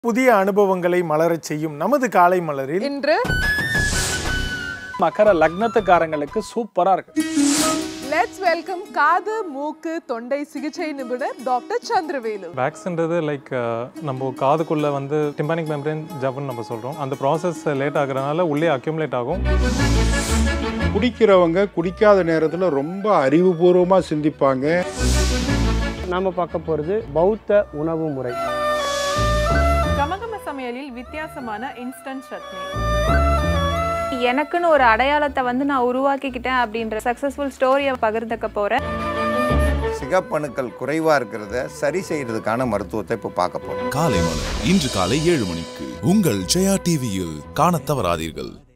புதிய அனுபவங்களை மலரச் செய்யும் நமது காலை மலரில் இன்று மகர லக்னத்துக்காரங்களுக்கு சூப்பரா இருக்கு லெட்ஸ் வெல்கம் காது மூக்கு தொண்டை சிகிச்சை நிபுணர் டாக்டர் சந்திரவேலு வேக்ஸ்ன்றது லைக் நம்ம காதுக்குள்ளே வந்து டிம்பானிக் மெம்பரேன் ஜவ்னு நம்ம சொல்கிறோம் அந்த ப்ராசஸ் லேட் ஆகுறதுனால உள்ளே அக்யூமுலேட் ஆகும் குடிக்கிறவங்க குடிக்காத நேரத்தில் ரொம்ப அறிவுபூர்வமாக சிந்திப்பாங்க நாம பார்க்க போகிறது பௌத்த உணவு முறை கமகம சமையலில் வித்தியாசமான இன்ஸ்டன்ட் சட்னி எனக்குன்னு ஒரு அடையாளத்தை வந்து நான் உருவாக்கிக்கிட்டேன் அப்படின்ற சக்ஸஸ்ஃபுல் ஸ்டோரியை பகிர்ந்துக்க போகிறேன் சிகப்பணுக்கள் குறைவா இருக்கிறத சரி செய்யறதுக்கான மருத்துவத்தை இப்போ பார்க்க போறோம் காலை மலர் இன்று காலை ஏழு மணிக்கு உங்கள் ஜெயா டிவியில் காணத் தவறாதீர்கள்